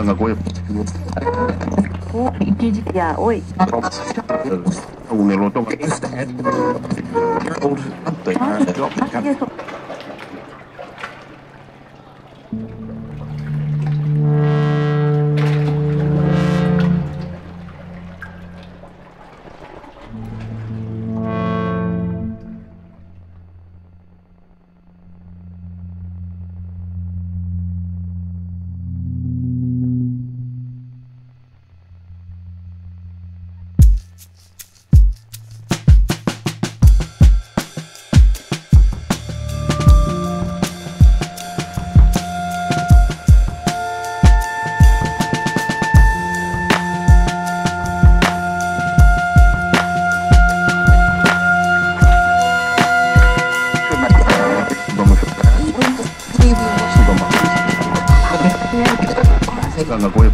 Ganga Goy. O ya, oi. Un eloto. Eso. Ganga Goy.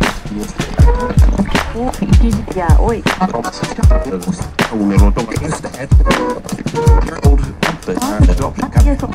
O ya, oi. Un eloto. Eso.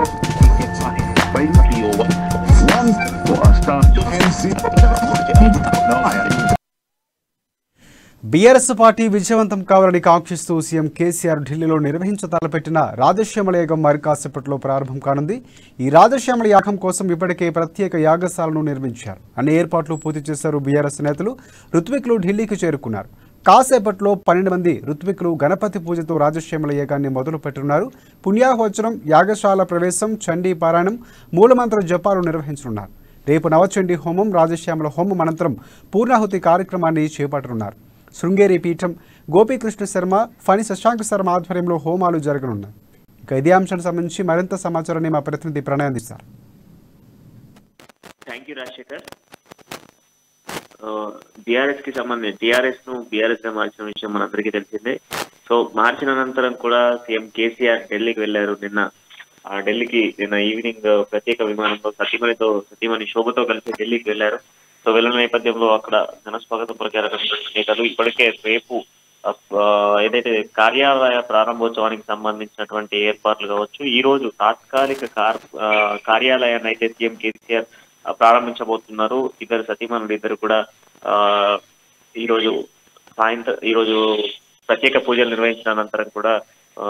BRS party విజయవంతం కావాలని కాంక్షిస్తూ CM KCR ఢిల్లీలో నిర్వహించ తలపెట్టిన రాజశ్యామల యాగం మరి కాసేపట్లో ప్రారంభం కానుంది ఈ రాజశ్యామల యాగం కోసం ఇప్పటికే ప్రత్యేక యాగశాలను నిర్మించారు అన్ని ఏర్పాట్లు పూర్తి చేశారు బీఆర్ఎస్ నేతలు ఋత్విక్లు ఢిల్లీకి చేరుకున్నారు కాసేపట్లో పన్నెండు మంది ఋత్విక్లు గణపతి పూజతో రాజశ్యామల యాగాన్ని మొదలు పెట్టున్నారు పుణ్యాహోచరం యాగశాల ప్రవేశం చండీ పారాయణం మూలమంత్ర జపాలు నిర్వహించనున్నారు రేపు నవచండీ హోమం రాజశ్యామల హోమం అనంతరం పూర్ణాహుతి కార్యక్రమాన్ని చేపట్టనున్నారు శృంగేరి పీఠం గోపీకృష్ణ శర్మ ఫణి శశాంక్ శర్మ ఆధ్వర్యంలో హోమాలు జరగనున్నాయి ఇక ఇదే అంశానికి సంబంధించి మరింత సమాచారాన్ని మా ప్రతినిధి ప్రణయ్ అందిస్తారు థ్యాంక్ యూ రాజశేఖర్ బీఆర్ఎస్ కి సంబంధించి టీఆర్ఎస్ ను బీఆర్ఎస్ గా మార్చిన విషయం మనందరికీ తెలిసిందే సో మార్చిన అనంతరం కూడా సీఎం కేసీఆర్ ఢిల్లీకి వెళ్లారు నిన్న ఆ ఢిల్లీకి నిన్న ఈవినింగ్ ప్రత్యేక విమానంలో సతీమణితో సతీమణి శోభతో కలిసి ఢిల్లీకి వెళ్లారు సో వెళ్ళిన నేపథ్యంలో అక్కడ ఘనస్వాగతం ప్రకారం నేతలు ఇప్పటికే రేపు ఆ, ఏదైతే కార్యాలయ ప్రారంభోత్సవానికి సంబంధించినటువంటి ఏర్పాట్లు కావచ్చు ఈ రోజు తాత్కాలిక కార్ ఆ, కార్యాలయాన్ని అయితే సీఎం కేసీఆర్ ఆ, ప్రారంభించబోతున్నారు ఇద్దరు సతీమణులు ఇద్దరు కూడా ఆ ఈ రోజు సాయంత్రం ఈ రోజు ప్రత్యేక పూజలు నిర్వహించిన అనంతరం కూడా ఆ,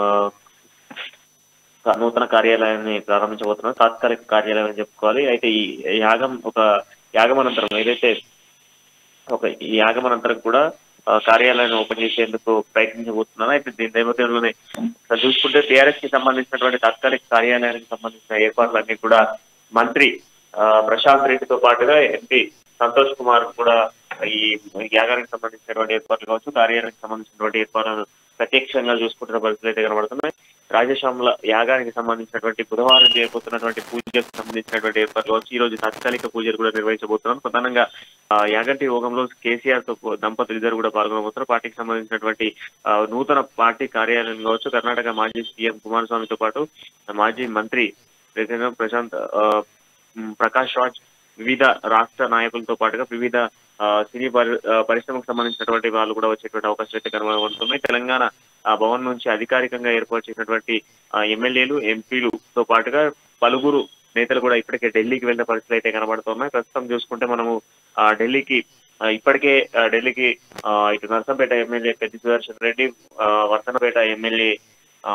నూతన కార్యాలయాన్ని ప్రారంభించబోతున్నారు తాత్కాలిక కార్యాలయం అని చెప్పుకోవాలి అయితే ఈ యాగం ఒక యాగం అనంతరం ఏదైతే ఒక ఈ యాగం అనంతరం కూడా ఆ, కార్యాలయాన్ని ఓపెన్ చేసేందుకు ప్రయత్నించబోతున్నారు అయితే దీని నేపథ్యంలోనే ఇక్కడ చూసుకుంటే టీఆర్ఎస్ కి సంబంధించినటువంటి తాత్కాలిక కార్యాలయానికి సంబంధించిన ఏర్పాట్లన్నీ కూడా మంత్రి ఆ, ప్రశాంత్ రెడ్డితో పాటుగా ఎంపీ సంతోష్ కుమార్ కూడా ఈ యాగానికి సంబంధించినటువంటి ఏర్పాట్లు కావచ్చు కార్యాలయానికి సంబంధించినటువంటి ఏర్పాట్లను ప్రత్యక్షంగా చూసుకుంటున్న పరిస్థితులు అయితే కనబడుతున్నాయి రాజశ్యామల యాగానికి సంబంధించినటువంటి బుధవారం చేయబోతున్నటువంటి పూజలకు సంబంధించినటువంటి ఏర్పాట్లు కావచ్చు ఈ రోజు తాత్కాలిక పూజలు కూడా నిర్వహించబోతున్నాం ప్రధానంగా ఆ, యాగంటి యోగంలో కేసీఆర్ తో దంపతులు ఇద్దరు కూడా పాల్గొనబోతున్నారు పార్టీకి సంబంధించినటువంటి ఆ, నూతన పార్టీ కార్యాలయం కావచ్చు కర్ణాటక మాజీ సీఎం కుమారస్వామితో పాటు మాజీ మంత్రి రేఖన ప్రశాంత్ ఆ, ఉమ్, ప్రకాష్ రాజ్ వివిధ రాష్ట్ర నాయకులతో పాటుగా వివిధ ఆ, సినీ పరి- ఆ, పరిశ్రమకు సంబంధించినటువంటి వాళ్ళు కూడా వచ్చేటువంటి అవకాశాలు అయితే కనబడుతున్నాయి తెలంగాణ ఆ, భవన్ నుంచి అధికారికంగా ఏర్పాటు చేసినటువంటి ఆ, ఎమ్మెల్యేలు ఎంపీలతో పాటుగా పలువురు నేతలు కూడా ఇప్పటికే ఢిల్లీకి వెళ్ళిన పరిస్థితులు అయితే కనబడుతున్నాయి ప్రస్తుతం చూసుకుంటే మనము ఆ, ఢిల్లీకి ఆ, ఇప్పటికే ఆ, ఢిల్లీకి ఆ, ఇటు నర్సంపేట ఎమ్మెల్యే పెద్ది సుదర్శన్ రెడ్డి ఆ, వర్ధనపేట ఎమ్మెల్యే ఆ,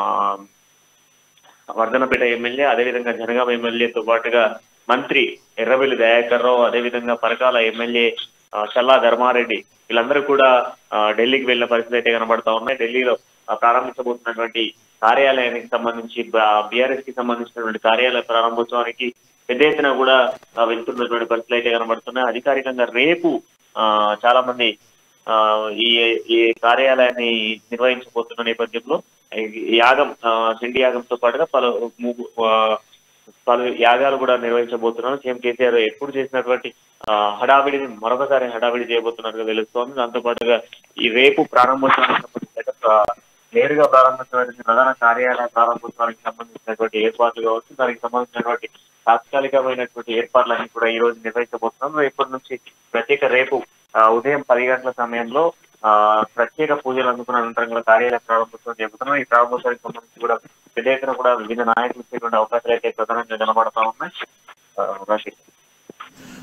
వర్ధనపేట ఎమ్మెల్యే అదేవిధంగా జనగామ ఎమ్మెల్యేతో పాటుగా మంత్రి ఎర్రబెల్లి దయాకర్ రావు అదేవిధంగా పరకాల ఎమ్మెల్యే ఆ, చల్లా ధర్మారెడ్డి వీళ్ళందరూ కూడా ఆ, ఢిల్లీకి వెళ్ళిన పరిస్థితి అయితే కనబడతా ఉన్నాయి ఢిల్లీలో ఆ, ప్రారంభించబోతున్నటువంటి కార్యాలయానికి సంబంధించి బీఆర్ఎస్ కి సంబంధించినటువంటి కార్యాలయ ప్రారంభోత్సవానికి పెద్ద ఎత్తున కూడా ఆ, వెళ్తున్నటువంటి పరిస్థితులు అయితే కనబడుతున్నాయి అధికారికంగా రేపు ఆ, చాలా మంది ఆ, ఈ ఈ కార్యాలయాన్ని నిర్వహించబోతున్న నేపథ్యంలో ఈ యాగం ఆ, సిండి యాగంతో పాటుగా పలు ము- ఆ, పలు యాగాలు కూడా నిర్వహించబోతున్నారు సీఎం కేసీఆర్ ఎప్పుడు చేసినటువంటి ఆ, హడావిడిని మరొకసారి హడావిడి చేయబోతున్నట్టుగా తెలుస్తోంది దాంతో పాటుగా ఈ రేపు ప్రారంభోత్సవానికి సంబంధించి ఆ, నేరుగా ప్రారంభించినటువంటి ప్రధాన కార్యాలయ ప్రారంభోత్సవానికి సంబంధించినటువంటి ఏర్పాట్లు కావచ్చు దానికి సంబంధించినటువంటి తాత్కాలికమైనటువంటి ఏర్పాట్లన్నీ కూడా ఈ రోజు నిర్వహించబోతున్నాం రేపటి నుంచి ప్రత్యేక రేపు ఆ, ఉదయం పది గంటల సమయంలో ఆ ప్రత్యేక పూజలు అందుకున్న అనంతరం కూడా కార్యాలయ ప్రారంభోత్సవం చేపడుతున్నాం ఈ ప్రారంభోత్సవానికి సంబంధించి కూడా పెద్ద ఎత్తున కూడా వివిధ నాయకులు ఇచ్చేటువంటి అవకాశాలు అయితే ప్రధానంగా కనబడతా ఉన్నాయి ఆ, రాశి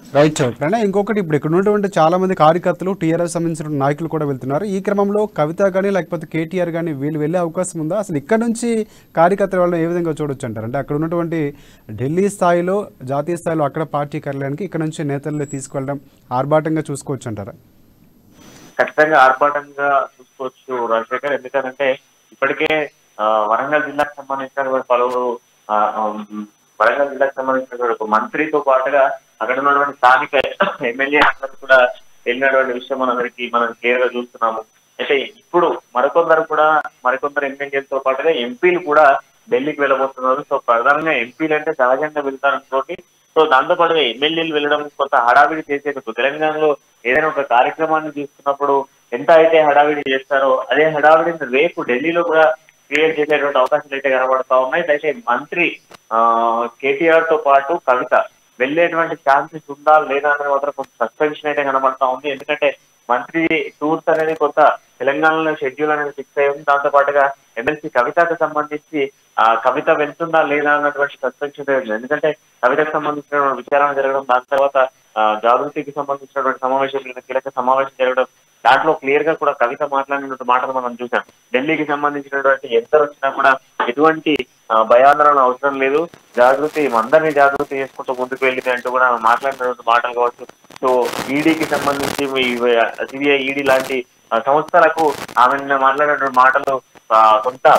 రైట్ ప్రణయ్ ఇంకొకటి ఇప్పుడు ఇక్కడ ఉన్నటువంటి చాలా మంది కార్యకర్తలు టీఆర్ఎస్ సంబంధించిన నాయకులు కూడా వెళ్తున్నారు ఈ క్రమంలో కవిత కానీ లేకపోతే కేటీఆర్ కానీ వీళ్ళు వెళ్ళే అవకాశం ఉందా అసలు ఇక్కడ నుంచి కార్యకర్తల వాళ్ళని ఏ విధంగా చూడొచ్చు అంటారు అంటే అక్కడ ఉన్నటువంటి ఢిల్లీ స్థాయిలో జాతీయ స్థాయిలో అక్కడ పార్టీ కార్యాలయానికి ఇక్కడ నుంచి నేతల్ని తీసుకెళ్ళడం ఆర్భాటంగా చూసుకోవచ్చు అంటారా ఖచ్చితంగా ఆర్భాటంగా చూసుకోవచ్చు రాజశేఖర్ ఎందుకంటే ఇప్పటికే ఆ, వరంగల్ జిల్లాకు సంబంధించినటువంటి పలువురు ఆ, ఉమ్, వరంగల్ జిల్లాకు సంబంధించినటువంటి ఒక మంత్రితో పాటుగా అక్కడ ఉన్నటువంటి స్థానిక ఎమ్మెల్యే అందరూ కూడా వెళ్ళినటువంటి విషయం మనందరికీ మనం క్లియర్ గా చూస్తున్నాము అయితే ఇప్పుడు మరికొందరు కూడా మరికొందరు ఎమ్మెల్యేలతో పాటుగా ఎంపీలు కూడా ఢిల్లీకి వెళ్ళబోతున్నారు సో ప్రధానంగా ఎంపీలు అంటే సహజంగా వెళ్తారనుకోండి సో దాంతో పాటుగా ఎమ్మెల్యేలు వెళ్ళడం కొంత హడావిడి చేసేందుకు తెలంగాణలో ఏదైనా ఒక కార్యక్రమాన్ని తీసుకున్నప్పుడు ఎంత అయితే హడావిడి చేస్తారో అదే హడావిడిని రేపు ఢిల్లీలో కూడా క్రియేట్ చేసేటువంటి అవకాశాలు అయితే కనబడతా ఉన్నాయి అయితే మంత్రి ఆ కేటీఆర్ తో పాటు కవిత వెళ్ళేటువంటి ఛాన్సెస్ ఉందా లేదా అనేది మాత్రం కొంత సస్పెన్షన్ అయితే కనబడతా ఉంది ఎందుకంటే మంత్రి టూర్స్ అనేది కొంత తెలంగాణలో షెడ్యూల్ అనేది ఫిక్స్ అయ్యి ఉంది దాంతో పాటుగా ఎమ్మెల్సీ కవితకు సంబంధించి ఆ కవిత వెళ్తుందా లేదా అన్నటువంటి సస్పెన్షన్ ఉంది ఎందుకంటే కవితకు సంబంధించిన విచారణ జరగడం దాని తర్వాత ఆ, జాగృతికి సంబంధించినటువంటి సమావేశం లేదా కీలక సమావేశం జరగడం దాంట్లో క్లియర్ గా కూడా కవిత మాట్లాడినటువంటి మాటలు మనం చూసాం ఢిల్లీకి సంబంధించినటువంటి ఎంత వచ్చినా కూడా ఎటువంటి ఆ, భయాందోళన అవసరం లేదు జాగృతి అందరినీ జాగృతి చేసుకుంటూ ముందుకు వెళ్ళింది అంటూ కూడా ఆమె మాట్లాడినటువంటి మాటలు కావచ్చు సో ఈడీకి సంబంధించి సిబిఐ ఈడీ లాంటి ఆ, సంస్థలకు ఆమె నిన్న మాట్లాడినటువంటి మాటలు ఆ, కొంత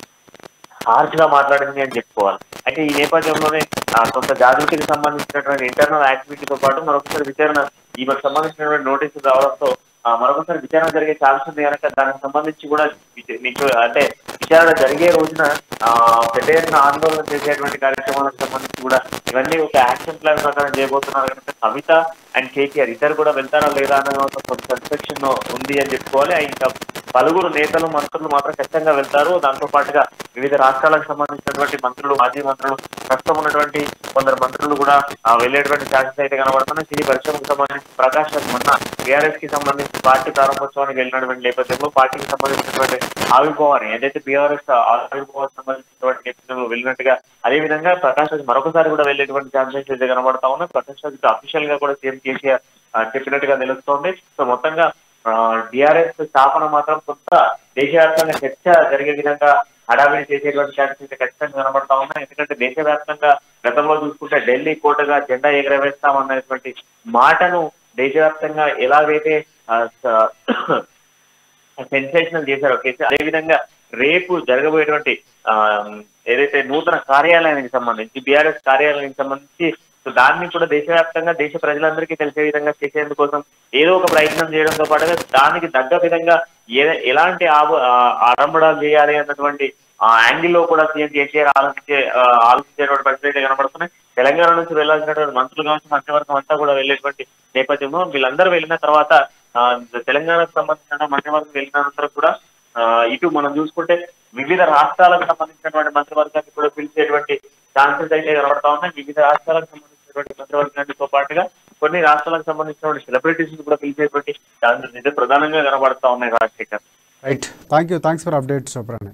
హార్ష్ గా మాట్లాడింది అని చెప్పుకోవాలి అయితే ఈ నేపథ్యంలోనే ఆ, కొంత జాగృతికి సంబంధించినటువంటి ఇంటర్నల్ యాక్టివిటీతో పాటు మరొకసారి విచారణ ఈమెకు సంబంధించినటువంటి నోటీసులు రావడంతో ఆ, మరొకసారి విచారణ జరిగే ఛాన్స్ ఉంది కనుక దానికి సంబంధించి కూడా విచ- విచ- అంటే విచారణ జరిగే రోజున ఆ, పెద్ద ఎత్తున ఆందోళన చేసేటువంటి కార్యక్రమాలకు సంబంధించి కూడా ఇవన్నీ ఒక యాక్షన్ ప్లాన్ ప్రకారం చేయబోతున్నారు కనుక కవిత అండ్ కేటీఆర్ ఇద్దరు కూడా వెళ్తారా లేదా అన్న ఒక కొంత సస్పెక్షన్ ఉంది అని చెప్పుకోవాలి ఇంకా పలువురు నేతలు మంత్రులు మాత్రం ఖచ్చితంగా వెళ్తారు దాంతో పాటుగా వివిధ రాష్ట్రాలకు సంబంధించినటువంటి మంత్రులు మాజీ మంత్రులు ప్రస్తుతం ఉన్నటువంటి కొందరు మంత్రులు కూడా ఆ, వెళ్ళేటువంటి ఛాన్సెస్ అయితే కనబడుతున్నాయి సినీ పరిశ్రమకు సంబంధించి ప్రకాష్ రాజ్ మొన్న టీఆర్ఎస్ కి సంబంధించి పార్టీ ప్రారంభోత్సవానికి వెళ్ళినటువంటి నేపథ్యంలో పార్టీకి సంబంధించినటువంటి ఆవిర్భావాన్ని ఏదైతే బీఆర్ఎస్ ఆవిర్భావానికి సంబంధించినటువంటి నేపథ్యంలో వెళ్ళినట్టుగా అదే విధంగా ప్రకాష్ రాజ్ మరొకసారి కూడా వెళ్ళేటువంటి ఛాన్సెస్ అయితే కనబడతా ఉన్నాయి ప్రకాష్ రాజ్ అఫీషియల్ గా కూడా సీఎం కేసీఆర్ ఆ, చెప్పినట్టుగా తెలుస్తోంది సో మొత్తంగా డిఆర్ఎస్ స్థాపన మాత్రం కొంత దేశవ్యాప్తంగా చర్చ జరిగే విధంగా హడావిడి చేసేటువంటి ఛాన్సెస్ అయితే ఖచ్చితంగా కనబడతా ఉన్నాయి ఎందుకంటే దేశవ్యాప్తంగా గతంలో చూసుకుంటే ఢిల్లీ కోటగా జెండా ఎగరవేస్తామన్నటువంటి మాటను దేశవ్యాప్తంగా ఎలాగైతే ఆ, స- సెన్సేషనల్ చేశారో కేసీ అదే విధంగా రేపు జరగబోయేటువంటి ఆ, ఏదైతే నూతన కార్యాలయానికి సంబంధించి బీఆర్ఎస్ కార్యాలయానికి సంబంధించి సో దాన్ని కూడా దేశవ్యాప్తంగా దేశ ప్రజలందరికీ తెలిసే విధంగా చేసేందుకోసం ఏదో ఒక ప్రయత్నం చేయడంతో పాటుగా దానికి తగ్గ విధంగా ఏ ఎలాంటి ఆవ- ఆ, ఆడంబరాలు చేయాలి అన్నటువంటి ఆ యాంగిల్ లో కూడా సీఎం కేసీఆర్ ఆలోచించే ఆ, ఆలోచించేటువంటి పరిస్థితి అయితే కనబడుతున్నాయి తెలంగాణ నుంచి వెళ్లాల్సినటువంటి మంత్రులు కావచ్చు మంత్రివర్గం అంతా కూడా వెళ్ళేటువంటి నేపథ్యంలో వీళ్ళందరూ వెళ్ళిన తర్వాత ఆ, తెలంగాణకు సంబంధించిన మంత్రివర్గం వెళ్ళినంతరం కూడా ఆ, ఇటు మనం చూసుకుంటే వివిధ రాష్ట్రాలకు సంబంధించినటువంటి మంత్రివర్గాన్ని కూడా పిలిచేటువంటి ఛాన్సెస్ అయితే కనబడతా ఉన్నాయి వివిధ రాష్ట్రాలకు సంబంధించినటువంటి మంత్రివర్గానితో పాటుగా కొన్ని రాష్ట్రాలకు సంబంధించినటువంటి సెలబ్రిటీస్ కూడా పిలిచేటువంటి ఛాన్సెస్ అయితే ప్రధానంగా కనబడతా ఉన్నాయి Rajasekhar right thank you thanks for updates Pranay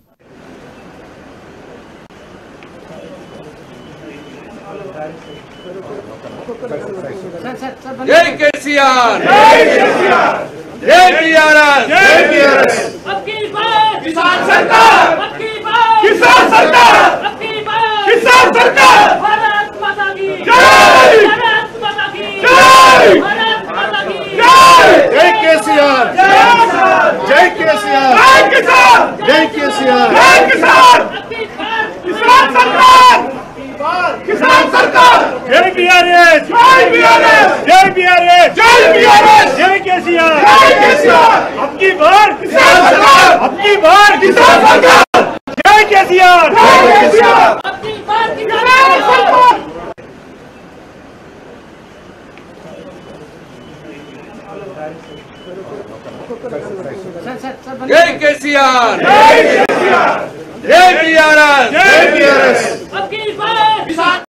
జై కేసీఆర్ జై కేసీఆర్ జై టీఆర్ఎస్ జై టీఆర్ఎస్ अब की बार किसान सरकार अब की बार किसान सरकार अब की बार किसान सरकार भारत माता की जय! भारत माता की जय! भारत माता की జై కేసీఆర్ జై కేసీఆర్ జై కిసాన్ జై కేసీఆర్ జై కిసాన్ अब की बार కిసాన్ సర్కార్ కిసాన్ సర్కార్ జై బీఆర్ఎస్ జై బీఆర్ఎస్ జై బీఆర్ఎస్ జై బీఆర్ఎస్ జై కేసీఆర్ జై కేసీఆర్ అబ్ की बार किसान सरकार अब की बार किसान सरकार जय केसीआर जय केसीआर अब की बार किसान सरकार जय केसीआर जय केसीआर जय बीआरएस जय बीआरएस अब की बार किसान